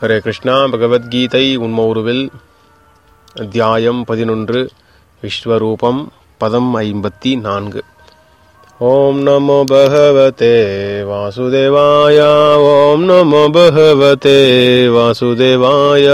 ஹரே கிருஷ்ணா பகவத்கீதை உண்மவுருவில் அத்தியாயம் பதினொன்று விஸ்வரூபம் பதம் ஐம்பத்தி நான்கு ஓம் நமோ பகவதே வாசுதேவாய ஓம் நமோ பகவதே வாசுதேவாய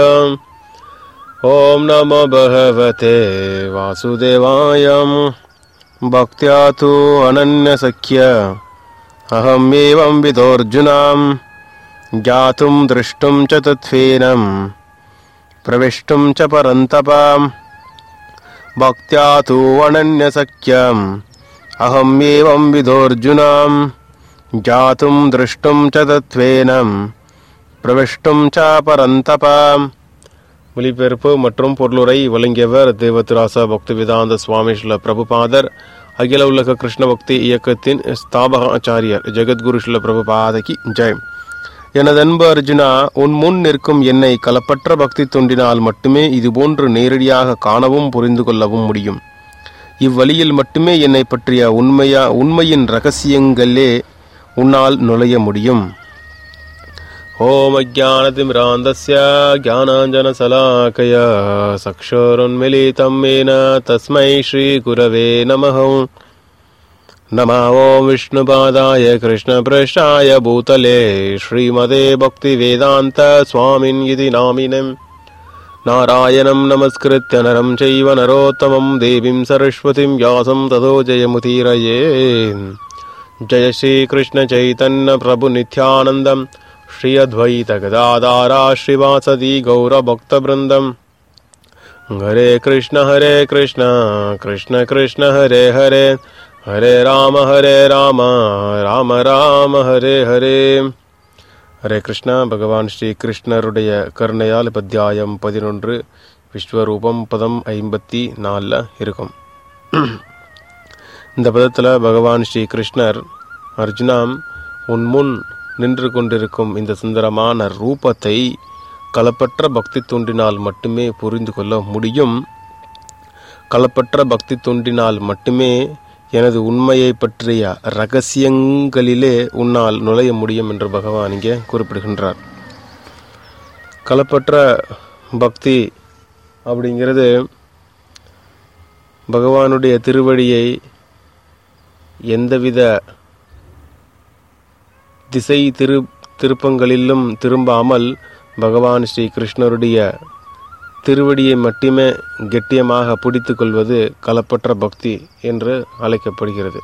ஓம் நமோ பகவதே வாசுதேவாயம் பக்தியா தூ அனன்யசக்கிய அகம் ஏவம் விதோர்ஜுனாம் ज्ञातुं द्रष्टुं च तत्फेनं प्रविष्टुं च परन्तपाम् भक्त्या तु अनन्यसख्यम् अहम् एवं विधोऽर्जुनाम् ज्ञातुं द्रष्टुं च तत्त्वेनं பிரவிஷ்டும் ச பரந்தபாம் ஒலிபெருப்பு மற்றும் பொருளுரை வழங்கியவர் தேவத்திராச பக்தி வேதாந்த சுவாமி ஸ்ரீல பிரபுபாதர் அகில உலக கிருஷ்ண பக்தி இயக்கத்தின் ஸ்தாபக ஆச்சாரியர் ஜெகத்குரு ஸ்ரீல பிரபுபாதகி ஜெயம் எனது அன்பு அர்ஜுனா உன் முன் நிற்கும் என்னை கலப்பற்ற பக்தி தொண்டினால் மட்டுமே இதுபோன்று நேரடியாக காணவும் புரிந்து கொள்ளவும் முடியும் இவ்வழியில் மட்டுமே என்னை பற்றிய உண்மையா உண்மையின் ரகசியங்களே உன்னால் நுழைய முடியும் ஓம் அஜானதிமிராந்தஸ்ய ஜானாஞ்சனசலாக்கய சக்ஷோருன்மிலிதம் மேன தஸ்மை ஸ்ரீ குரவே நமஹம் नमः ॐ विष्णुपादाय कृष्णपृष्ठाय भूतले श्रीमते भक्तिवेदान्त स्वामिन् इति नामिनम् नारायणं नमस्कृत्य नरं चैव नरोत्तमं देवीं सरस्वतीं व्यासं ततो जयमुदीरये जय श्रीकृष्णचैतन्यप्रभुनित्यानन्दं श्री अद्वैतगदाधारा श्रीवासदि गौरभक्तवृन्दम् हरे कृष्ण हरे कृष्ण कृष्ण कृष्ण हरे हरे ஹரே ராம ஹரே ராம ராம ராம ஹரே ஹரே ஹரே கிருஷ்ணா பகவான் ஸ்ரீ கிருஷ்ணருடைய கருணையால் பத்தியாயம் பதினொன்று விஸ்வரூபம் பதம் ஐம்பத்தி நாலில் இருக்கும் இந்த பதத்தில் பகவான் ஸ்ரீ கிருஷ்ணர் அர்ஜுனா உன் முன் நின்று கொண்டிருக்கும் இந்த சுந்தரமான ரூபத்தை களப்பற்ற பக்தி தோன்றினால் மட்டுமே புரிந்து கொள்ள முடியும் களப்பற்ற பக்தி தோன்றினால் மட்டுமே எனது உண்மையை பற்றிய ரகசியங்களிலே உன்னால் நுழைய முடியும் என்று பகவான் இங்கே குறிப்பிடுகின்றார் களப்பற்ற பக்தி அப்படிங்கிறது பகவானுடைய திருவடியை எந்தவித திசை திரு திருப்பங்களிலும் திரும்பாமல் பகவான் ஸ்ரீ கிருஷ்ணருடைய திருவடியை மட்டுமே கெட்டியமாக பிடித்து கொள்வது களப்பற்ற பக்தி என்று அழைக்கப்படுகிறது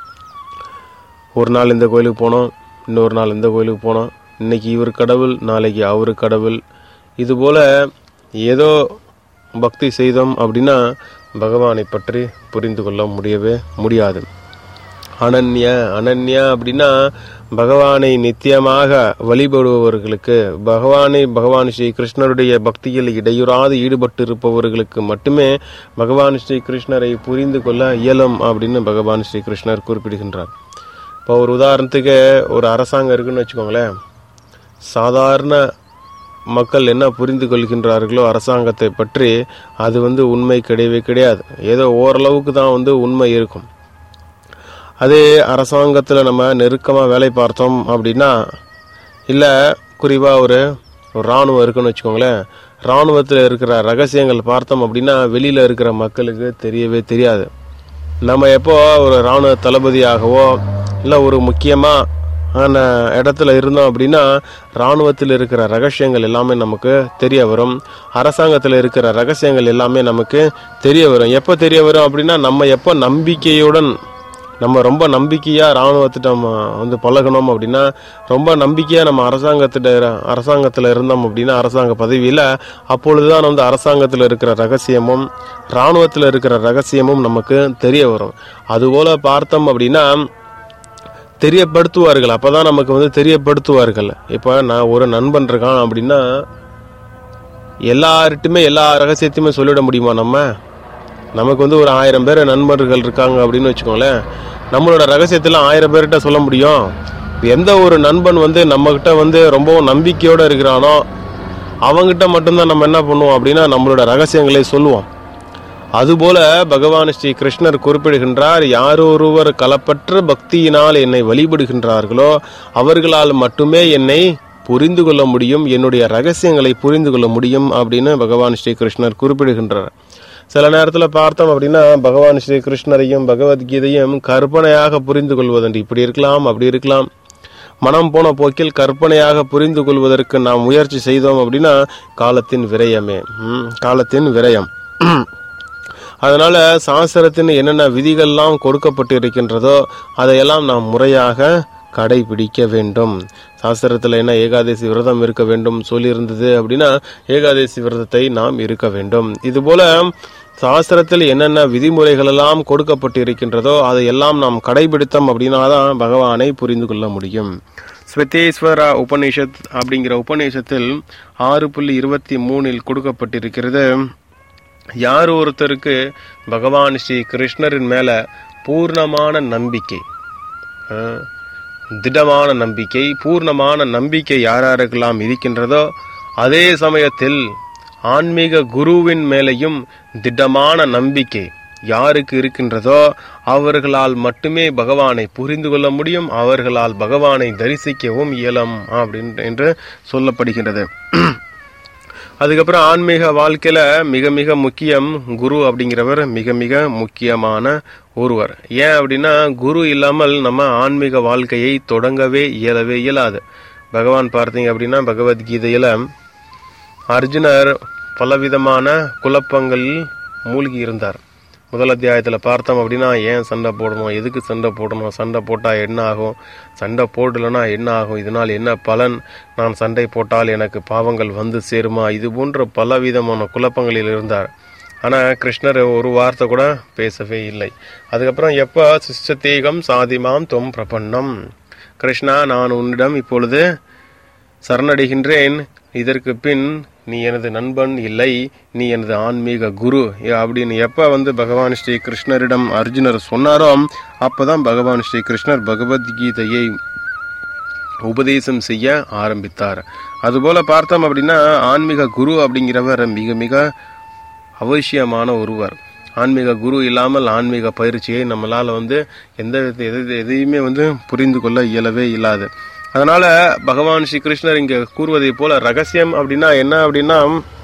ஒரு நாள் இந்த கோயிலுக்கு போனோம் இன்னொரு நாள் இந்த கோயிலுக்கு போனோம் இன்னைக்கு இவர் கடவுள் நாளைக்கு அவர் கடவுள் இதுபோல் ஏதோ பக்தி செய்தோம் அப்படின்னா பகவானை பற்றி புரிந்து கொள்ள முடியவே முடியாது அனன்ய அனன்யா அப்படின்னா பகவானை நித்தியமாக வழிபடுபவர்களுக்கு பகவானை பகவான் ஸ்ரீ கிருஷ்ணருடைய பக்தியில் இடையூறாது ஈடுபட்டு இருப்பவர்களுக்கு மட்டுமே பகவான் ஸ்ரீ கிருஷ்ணரை புரிந்து கொள்ள இயலும் அப்படின்னு பகவான் ஸ்ரீ கிருஷ்ணர் குறிப்பிடுகின்றார் இப்போ ஒரு உதாரணத்துக்கு ஒரு அரசாங்கம் இருக்குன்னு வச்சுக்கோங்களேன் சாதாரண மக்கள் என்ன புரிந்து கொள்கின்றார்களோ அரசாங்கத்தை பற்றி அது வந்து உண்மை கிடையவே கிடையாது ஏதோ ஓரளவுக்கு தான் வந்து உண்மை இருக்கும் அதே அரசாங்கத்தில் நம்ம நெருக்கமாக வேலை பார்த்தோம் அப்படின்னா இல்லை குறிப்பாக ஒரு ஒரு இராணுவம் இருக்குன்னு வச்சுக்கோங்களேன் இராணுவத்தில் இருக்கிற ரகசியங்கள் பார்த்தோம் அப்படின்னா வெளியில் இருக்கிற மக்களுக்கு தெரியவே தெரியாது நம்ம எப்போ ஒரு இராணுவ தளபதியாகவோ இல்லை ஒரு முக்கியமாக ஆன இடத்துல இருந்தோம் அப்படின்னா இராணுவத்தில் இருக்கிற ரகசியங்கள் எல்லாமே நமக்கு தெரிய வரும் அரசாங்கத்தில் இருக்கிற ரகசியங்கள் எல்லாமே நமக்கு தெரிய வரும் எப்போ தெரிய வரும் அப்படின்னா நம்ம எப்போ நம்பிக்கையுடன் நம்ம ரொம்ப நம்பிக்கையாக இராணுவத்திட்ட நம்ம வந்து பழகணும் அப்படின்னா ரொம்ப நம்பிக்கையாக நம்ம அரசாங்கத்திட்ட அரசாங்கத்தில் இருந்தோம் அப்படின்னா அரசாங்க பதவியில் அப்பொழுது தான் வந்து அரசாங்கத்தில் இருக்கிற ரகசியமும் இராணுவத்தில் இருக்கிற ரகசியமும் நமக்கு தெரிய வரும் அதுபோல் பார்த்தோம் அப்படின்னா தெரியப்படுத்துவார்கள் அப்போ தான் நமக்கு வந்து தெரியப்படுத்துவார்கள் இப்போ நான் ஒரு நண்பன் இருக்கான் அப்படின்னா எல்லார்ட்டுமே எல்லா ரகசியத்தையுமே சொல்லிட முடியுமா நம்ம நமக்கு வந்து ஒரு ஆயிரம் பேர் நண்பர்கள் இருக்காங்க அப்படின்னு வச்சுக்கோங்களேன் நம்மளோட ரகசியத்தெல்லாம் ஆயிரம் பேர்கிட்ட சொல்ல முடியும் எந்த ஒரு நண்பன் வந்து நம்மக்கிட்ட வந்து ரொம்பவும் நம்பிக்கையோடு இருக்கிறானோ அவங்ககிட்ட மட்டும்தான் நம்ம என்ன பண்ணுவோம் அப்படின்னா நம்மளோட ரகசியங்களை சொல்லுவோம் அதுபோல பகவான் ஸ்ரீ கிருஷ்ணர் குறிப்பிடுகின்றார் யாரொருவர் களப்பற்ற பக்தியினால் என்னை வழிபடுகின்றார்களோ அவர்களால் மட்டுமே என்னை புரிந்து கொள்ள முடியும் என்னுடைய ரகசியங்களை புரிந்து கொள்ள முடியும் அப்படின்னு பகவான் ஸ்ரீகிருஷ்ணர் குறிப்பிடுகின்றார் சில நேரத்தில் பார்த்தோம் அப்படின்னா பகவான் ஸ்ரீ கிருஷ்ணரையும் பகவத்கீதையும் கற்பனையாக புரிந்து கொள்வதுண்டு இப்படி இருக்கலாம் அப்படி இருக்கலாம் மனம் போன போக்கில் கற்பனையாக புரிந்து கொள்வதற்கு நாம் முயற்சி செய்தோம் அப்படின்னா காலத்தின் விரயமே ம், காலத்தின் விரயம் அதனால சாஸ்திரத்தின் என்னென்ன விதிகள்லாம் கொடுக்கப்பட்டு இருக்கின்றதோ அதையெல்லாம் நாம் முறையாக கடைபிடிக்க வேண்டும் சாஸ்திரத்தில் என்ன ஏகாதசி விரதம் இருக்க வேண்டும் சொல்லியிருந்தது அப்படின்னா ஏகாதசி விரதத்தை நாம் இருக்க வேண்டும் இதுபோல சாஸ்திரத்தில் என்னென்ன விதிமுறைகள் எல்லாம் கொடுக்கப்பட்டு இருக்கின்றதோ அதையெல்லாம் நாம் கடைபிடித்தோம் அப்படின்னா தான் பகவானை புரிந்து கொள்ள முடியும் ஸ்வதேஸ்வர உபநிஷத் அப்படிங்கிற உபநிஷத்தில் ஆறு புள்ளி இருபத்தி மூணில் கொடுக்கப்பட்டிருக்கிறது யார் ஒருத்தருக்கு பகவான் ஸ்ரீ கிருஷ்ணரின் மேல பூர்ணமான நம்பிக்கை அஹ், திடமான நம்பிக்கை பூர்ணமான நம்பிக்கை யார் யாருக்கெல்லாம் இருக்கின்றதோ அதே சமயத்தில் ஆன்மீக குருவின் மேலையும் திடமான நம்பிக்கை யாருக்கு இருக்கின்றதோ அவர்களால் மட்டுமே பகவானை புரிந்து கொள்ள முடியும் அவர்களால் பகவானை தரிசிக்கவும் இயலும் அப்படின்னு என்று சொல்லப்படுகின்றது அதுக்கப்புறம் ஆன்மீக வாழ்க்கையில மிக மிக முக்கியம் குரு அப்படிங்கிறவர் மிக மிக முக்கியமான ஒருவர் ஏன் அப்படின்னா குரு இல்லாமல் நம்ம ஆன்மீக வாழ்க்கையை தொடங்கவே இயலவே இயலாது பகவான் பார்த்தீங்க அப்படின்னா பகவத்கீதையில அர்ஜுனர் பலவிதமான குழப்பங்களில் மூழ்கி இருந்தார் முதல் அத்தியாயத்தில் பார்த்தோம் அப்படின்னா ஏன் சண்டை போடணும் எதுக்கு சண்டை போடணும் சண்டை போட்டால் என்ன ஆகும் சண்டை போடலைன்னா என்ன ஆகும் இதனால் என்ன பலன் நான் சண்டை போட்டால் எனக்கு பாவங்கள் வந்து சேருமா இது போன்ற பலவிதமான குழப்பங்களில் இருந்தார் ஆனால் கிருஷ்ணர் ஒரு வார்த்தை கூட பேசவே இல்லை அதுக்கப்புறம் எப்போ சிஷ்டத்தேகம் சாதிமாம் தொம் பிரபன்னம் கிருஷ்ணா நான் உன்னிடம் இப்பொழுது சரணடைகின்றேன் இதற்கு பின் நீ எனது நண்பன் இல்லை நீ எனது ஆன்மீக குரு அப்படின்னு எப்ப வந்து பகவான் ஸ்ரீ கிருஷ்ணரிடம் அர்ஜுனர் சொன்னாரோ அப்பதான் பகவான் ஸ்ரீ கிருஷ்ணர் பகவத்கீதையை உபதேசம் செய்ய ஆரம்பித்தார் அதுபோல பார்த்தோம் அப்படின்னா ஆன்மீக குரு அப்படிங்கிறவர் மிக மிக அவசியமான ஒருவர் ஆன்மீக குரு இல்லாமல் ஆன்மீக பயிற்சியை நம்மளால வந்து எந்த வித- எது எதையுமே வந்து புரிந்து கொள்ள இயலவே இயலாது அதனால பகவான் ஸ்ரீ கிருஷ்ணர் இங்க கூறுவதை போல ரகசியம் அப்படின்னா என்ன அப்படின்னா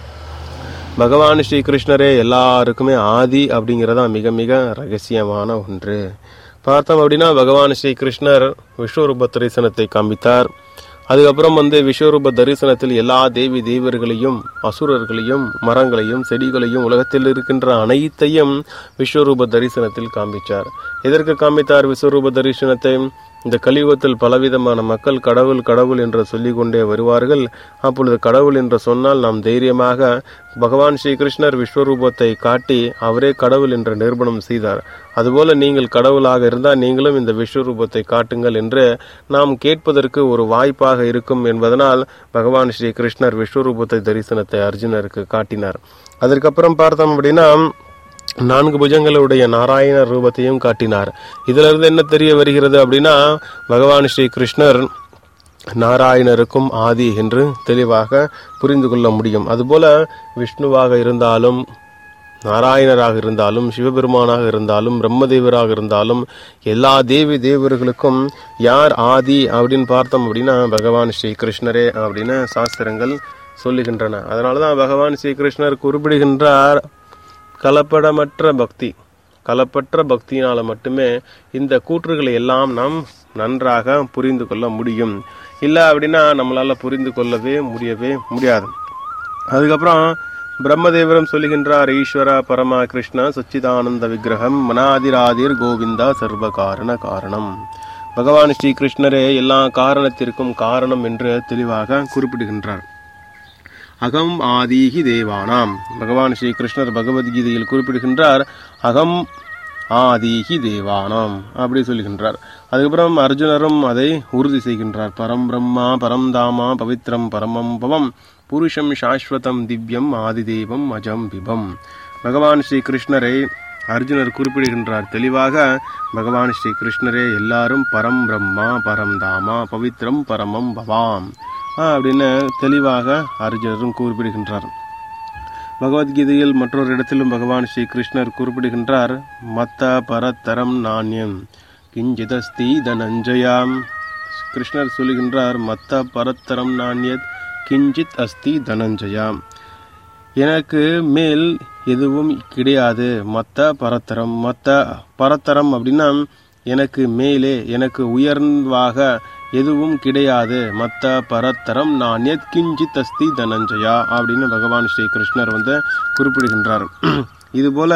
பகவான் ஸ்ரீ கிருஷ்ணரே எல்லாருக்குமே ஆதி அப்படிங்கிறதா மிக மிக ரகசியமான ஒன்று பார்த்தோம் அப்படின்னா பகவான் ஸ்ரீ கிருஷ்ணர் விஸ்வரூப தரிசனத்தை காண்பித்தார் அதுக்கப்புறம் வந்து விஸ்வரூப தரிசனத்தில் எல்லா தேவி தேவர்களையும் அசுரர்களையும் மரங்களையும் செடிகளையும் உலகத்தில் இருக்கின்ற அனைத்தையும் விஸ்வரூப தரிசனத்தில் காண்பித்தார் எதற்கு காண்பித்தார் விஸ்வரூப தரிசனத்தை இந்த கலியுகத்தில் பலவிதமான மக்கள் கடவுள் கடவுள் என்று சொல்லிக் கொண்டே வருவார்கள் அப்பொழுது கடவுள் என்று சொன்னால் நாம் தைரியமாக பகவான் ஸ்ரீ கிருஷ்ணர் விஸ்வரூபத்தை காட்டி அவரே கடவுள் என்று நிரூபணம் செய்தார் அதுபோல நீங்கள் கடவுளாக இருந்தால் நீங்களும் இந்த விஸ்வரூபத்தை காட்டுங்கள் என்று நாம் கேட்பதற்கு ஒரு வாய்ப்பாக இருக்கும் என்பதனால் பகவான் ஸ்ரீ கிருஷ்ணர் விஸ்வரூபத்தை தரிசனத்தை அர்ஜுனருக்கு காட்டினார் அதற்கப்புறம் பார்த்தோம் அப்படின்னா நான்கு புஜங்களுடைய நாராயண ரூபத்தையும் காட்டினார் இதுல இருந்து என்ன தெரிய வருகிறது அப்படின்னா பகவான் ஸ்ரீ கிருஷ்ணர் நாராயணருக்கும் ஆதி என்று தெளிவாக புரிந்து கொள்ள முடியும் அதுபோல விஷ்ணுவாக இருந்தாலும் நாராயணராக இருந்தாலும் சிவபெருமானாக இருந்தாலும் பிரம்மதேவராக இருந்தாலும் எல்லா தேவி தேவர்களுக்கும் யார் ஆதி அப்படின்னு பார்த்தோம் அப்படின்னா பகவான் ஸ்ரீ கிருஷ்ணரே அப்படின்னு சாஸ்திரங்கள் சொல்லுகின்றன அதனாலதான் பகவான் ஸ்ரீ கிருஷ்ணர் குறிப்பிடுகின்றார் கலப்படமற்ற பக்தி கலப்பற்ற பக்தியினால மட்டுமே இந்த கூற்றுகளை எல்லாம் நாம் நன்றாக புரிந்து கொள்ள முடியும் இல்லை அப்படின்னா நம்மளால புரிந்து கொள்ளவே முடியவே முடியாது அதுக்கப்புறம் பிரம்மதேவரம் சொல்லுகின்றார் ஈஸ்வர பரமா கிருஷ்ண சச்சிதானந்த விக்கிரகம் மனாதிராதிர் கோவிந்தா சர்வ காரண காரணம் பகவான் ஸ்ரீ கிருஷ்ணரே எல்லா காரணத்திற்கும் காரணம் என்று தெளிவாக குறிப்பிடுகின்றார் அகம் ஆதீகி தேவானாம் பகவான் ஸ்ரீ கிருஷ்ணர் பகவத்கீதையில் குறிப்பிடுகின்றார் அகம் ஆதீகி தேவானாம் அப்படி சொல்லுகின்றார் அதுக்கப்புறம் அர்ஜுனரும் அதை உறுதி செய்கின்றார் பரம் பிரம்மா பரம் தாமா பவித்ரம் பரமம் பவம் புருஷம் சாஸ்வதம் திவ்யம் ஆதிதேவம் அஜம் பிபம் பகவான் ஸ்ரீ கிருஷ்ணரை அர்ஜுனர் குறிப்பிடுகின்றார் தெளிவாக பகவான் ஸ்ரீ கிருஷ்ணரே எல்லாரும் பரம் பிரம்மா பரம் தாமா பவித்ரம் பரமம் பவாம் அப்படின்னு தெளிவாக அர்ஜுனரும் குறிப்பிடுகின்றார் பகவத்கீதையில் மற்றொரு இடத்திலும் பகவான் ஸ்ரீ கிருஷ்ணர் குறிப்பிடுகின்றார் மத்த பரத்தரம் நாண்யம் கிஞ்சிதஸ்தி தனஞ்சயாம் கிருஷ்ணர் சொல்லுகின்றார் மத்த பரத்தரம் நாண்யத் கிஞ்சித் அஸ்தி தனஞ்சயா எனக்கு மேல் எதுவும் கிடையாது மத்த பரத்தரம் மத்த பரத்தரம் அப்படின்னா எனக்கு மேலே எனக்கு உயர்வாக எதுவும் கிடையாது மத்த பரத்தரம் நான் கிஞ்சித் அஸ்தி தனஞ்சயா அப்படின்னு பகவான் ஸ்ரீ கிருஷ்ணர் வந்து குறிப்பிடுகின்றார் இதுபோல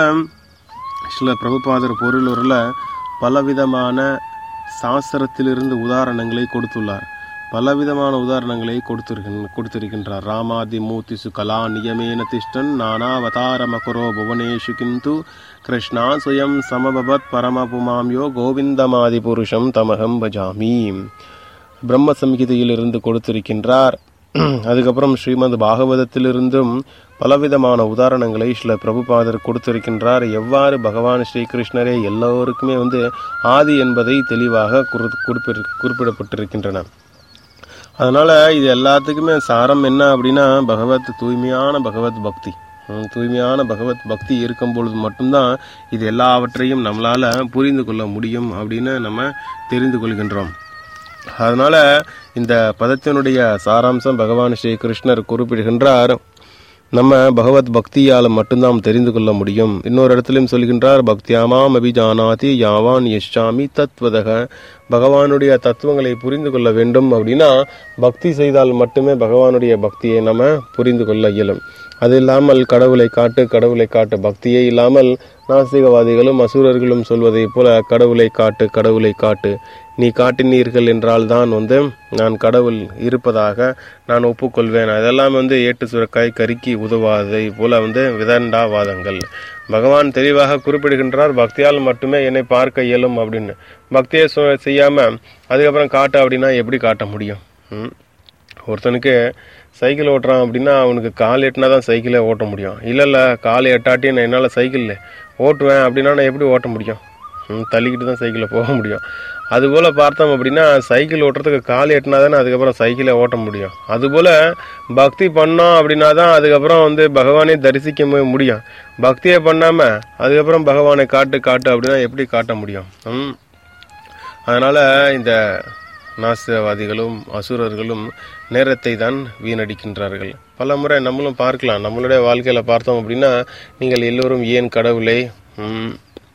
சில பிரபுபாதர் பொருளூரில் பலவிதமான சாஸ்திரத்திலிருந்து உதாரணங்களை கொடுத்துள்ளார் பலவிதமான உதாரணங்களை கொடுத்திருக்கின் கொடுத்திருக்கின்றார் ராமாதி மூர்த்திசு கலா நியமேன திஷ்டன் நானாவதாரமகுரோ புவனேஷு கிந்து கிருஷ்ணா சுயம் சமபவத் பரமபுமாம்யோ கோவிந்தமாதி புருஷம் தமகம் பஜாமி பிரம்ம சம்ஹிதையிலிருந்து கொடுத்திருக்கின்றார் அதுக்கப்புறம் ஸ்ரீமத் பாகவதத்திலிருந்தும் பலவிதமான உதாரணங்களை சில பிரபுபாதர் கொடுத்திருக்கின்றார் எவ்வாறு பகவான் ஸ்ரீகிருஷ்ணரே எல்லோருக்குமே வந்து ஆதி என்பதை தெளிவாக குறி- குறிப்பிட குறிப்பிடப்பட்டிருக்கின்றன அதனால இது எல்லாத்துக்குமே சாரம் என்ன அப்படின்னா பகவத் தூய்மையான பகவத் பக்தி ஹம், தூய்மையான பகவத் பக்தி இருக்கும் பொழுது மட்டும்தான் இது எல்லாவற்றையும் நம்மளால புரிந்து கொள்ள முடியும் அப்படின்னு நம்ம தெரிந்து கொள்கின்றோம் அதனால இந்த பதத்தினுடைய சாராம்சம் பகவான் ஸ்ரீ கிருஷ்ணர் குறிப்பிடுகின்றார் நம்ம பகவத் பக்தியால் மட்டும்தான் தெரிந்து கொள்ள முடியும் இன்னொரு இடத்திலும் சொல்கின்றார் பக்தியாமாம் அபிஜானாதி யாவான் யஷாமி தத்வதக பகவானுடைய தத்துவங்களை புரிந்து கொள்ள வேண்டும் அப்படின்னா பக்தி செய்தால் மட்டுமே பகவானுடைய பக்தியை நம்ம புரிந்து கொள்ள இயலும் அது இல்லாமல் கடவுளை காட்டு கடவுளை காட்டு பக்தியே இல்லாமல் நாஸ்திகவாதிகளும் அசுரர்களும் சொல்வதைப் போல கடவுளை காட்டு கடவுளை காட்டு நீ காட்டினீர்கள் என்றால் தான் வந்து நான் கடவுள் இருப்பதாக நான் ஒப்புக்கொள்வேன் அதெல்லாம் வந்து ஏட்டு சுரக்காய் கருக்கி உதவாதை போல வந்து விதண்டாவாதங்கள் பகவான் தெளிவாக குறிப்பிடுகின்றார் பக்தியால் மட்டுமே என்னை பார்க்க இயலும் அப்படின்னு பக்தியை சு- செய்யாம அதுக்கப்புறம் காட்டு அப்படின்னா எப்படி காட்ட முடியும் ம்? ஒருத்தனுக்கு சைக்கிள் ஓட்டுறான் அப்படின்னா அவனுக்கு கால் எட்டினா தான் சைக்கிளே ஓட்ட முடியும் இல்லை இல்லை கால் எட்டாட்டி நான் என்னால் சைக்கிள் ஓட்டுவேன் அப்படின்னா நான் எப்படி ஓட்ட முடியும் ம், தள்ளிக்கிட்டு தான் சைக்கிளில் போக முடியும் அதுபோல் பார்த்தோம் அப்படின்னா சைக்கிள் ஓட்டுறதுக்கு கால் எட்டினா தானே அதுக்கப்புறம் சைக்கிளே ஓட்ட முடியும் அதுபோல் பக்தி பண்ணோம் அப்படின்னா தான் அதுக்கப்புறம் வந்து பகவானே தரிசிக்க மு- முடியும் பக்தியை பண்ணாமல் அதுக்கப்புறம் பகவானை காட்டு காட்டு அப்படின்னா எப்படி காட்ட முடியும் ம் அதனால் இந்த நாஸ்திகவாதிகளும் அசுரர்களும் நேரத்தை தான் வீணடிக்கின்றார்கள் பல முறை நம்மளும் பார்க்கலாம் நம்மளுடைய வாழ்க்கையில் பார்த்தோம் அப்படின்னா நீங்கள் எல்லோரும் ஏன் கடவுளை ம்,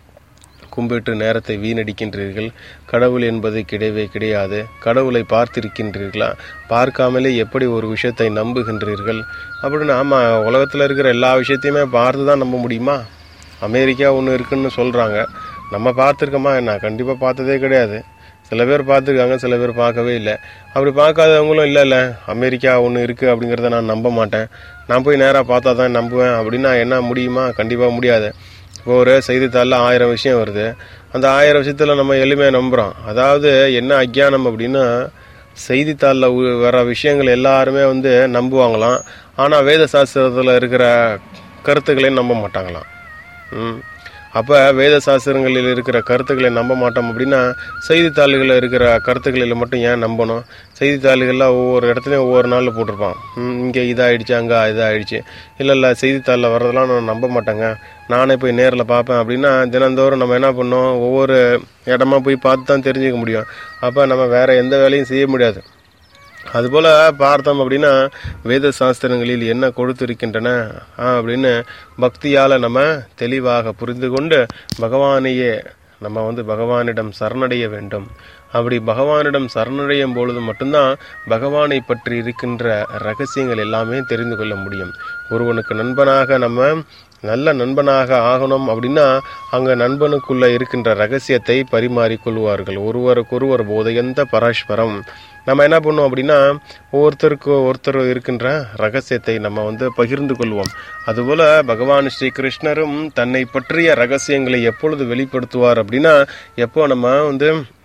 கும்பிட்டு நேரத்தை வீணடிக்கின்றீர்கள் கடவுள் என்பது கிடையவே கிடையாது கடவுளை பார்த்திருக்கின்றீர்களா பார்க்காமலே எப்படி ஒரு விஷயத்தை நம்புகின்றீர்கள் அப்படின்னு ஆமாம் உலகத்தில் இருக்கிற எல்லா விஷயத்தையுமே பார்த்து தான் நம்ப முடியுமா அமெரிக்கா ஒன்று இருக்குன்னு சொல்கிறாங்க நம்ம பார்த்துருக்கோமா என்ன கண்டிப்பாக பார்த்ததே கிடையாது சில பேர் பார்த்துருக்காங்க சில பேர் பார்க்கவே இல்லை அப்படி பார்க்காதவங்களும் இல்லை இல்லை அமெரிக்கா ஒன்று இருக்குது அப்படிங்கிறத நான் நம்ப மாட்டேன் நான் போய் நேராக பார்த்தா தான் நம்புவேன் அப்படின்னா என்ன முடியுமா கண்டிப்பாக முடியாது இப்போ ஒரு செய்தித்தாளில் ஆயிரம் விஷயம் வருது அந்த ஆயிரம் விஷயத்தில் நம்ம எளிமையாக நம்புகிறோம் அதாவது என்ன அக்ஞானம் அப்படின்னா செய்தித்தாளில் உ- வர விஷயங்கள் எல்லாருமே வந்து நம்புவாங்களாம் ஆனால் வேத சாஸ்திரத்தில் இருக்கிற கருத்துக்களை நம்ப மாட்டாங்களாம் ம் அப்போ வேத சாஸ்திரங்களில் இருக்கிற கருத்துக்களை நம்ப மாட்டோம் அப்படின்னா செய்தித்தாள்களில் இருக்கிற கருத்துக்களில் மட்டும் ஏன் நம்பணும் செய்தித்தாள்களில் ஒவ்வொரு இடத்துலையும் ஒவ்வொரு நாளில் போட்டிருப்பான் இங்கே இதாகிடுச்சு அங்கே இதாகிடுச்சு இல்லை இல்லை செய்தித்தாளில் வர்றதெல்லாம் நான் நம்ப மாட்டேங்க நானே போய் நேரில் பார்ப்பேன் அப்படின்னா தினந்தோறும் நம்ம என்ன பண்ணோம் ஒவ்வொரு இடமா போய் பார்த்து தான் தெரிஞ்சுக்க முடியும் அப்போ நம்ம வேற எந்த வேலையும் செய்ய முடியாது அதுபோல் பார்த்தோம் அப்படின்னா வேத சாஸ்திரங்களில் என்ன கொடுத்திருக்கின்றன ஆ, அப்படின்னு பக்தியால் நம்ம தெளிவாக புரிந்து கொண்டு பகவானையே நம்ம வந்து பகவானிடம் சரணடைய வேண்டும் அப்படி பகவானிடம் சரணடையும் பொழுது மட்டும்தான் பகவானை பற்றி இருக்கின்ற ரகசியங்கள் எல்லாமே தெரிந்து கொள்ள முடியும் ஒருவனுக்கு நண்பனாக நம்ம நல்ல நண்பனாக ஆகணும் அப்படின்னா அங்க நண்பனுக்குள்ள இருக்கின்ற ரகசியத்தை பரிமாறிக்கொள்வார்கள் ஒருவருக்கொருவர் போதையந்த பரஸ்பரம் நம்ம என்ன பண்ணுவோம் அப்படின்னா ஒவ்வொருத்தருக்கு ஒருத்தர் இருக்கின்ற ரகசியத்தை நம்ம வந்து பகிர்ந்து கொள்வோம் அதுபோல பகவான் ஸ்ரீ கிருஷ்ணரும் தன்னை பற்றிய ரகசியங்களை எப்பொழுது வெளிப்படுத்துவார் அப்படின்னா எப்போ நம்ம வந்து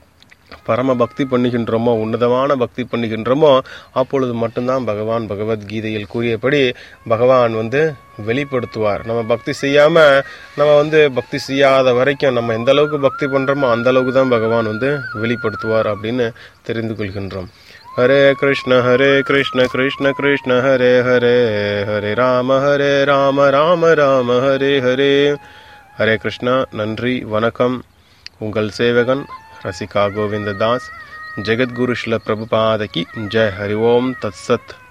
பரம பக்தி பண்ணுகின்றோமோ உன்னதமான பக்தி பண்ணுகின்றோமோ அப்பொழுது மட்டும்தான் பகவான் பகவத்கீதையில் கூறியபடி பகவான் வந்து வெளிப்படுத்துவார் நம்ம பக்தி செய்யாம நம்ம வந்து பக்தி செய்யாத வரைக்கும் நம்ம எந்த அளவுக்கு பக்தி பண்றோமோ அந்த அளவுக்கு தான் பகவான் வந்து வெளிப்படுத்துவார் அப்படின்னு தெரிந்து கொள்கின்றோம் ஹரே கிருஷ்ண ஹரே கிருஷ்ண கிருஷ்ண கிருஷ்ண ஹரே ஹரே ஹரே ராம ஹரே ராம ராம ராம ஹரே ஹரே ஹரே கிருஷ்ணா நன்றி வணக்கம் உங்கள் சேவகன் ரசிகா கோவிந்த தாஸ் ஜெகத்குரு ஸ்ல பிரபுபாதகி ஜெய் ஹரி ஓம் தத் சத்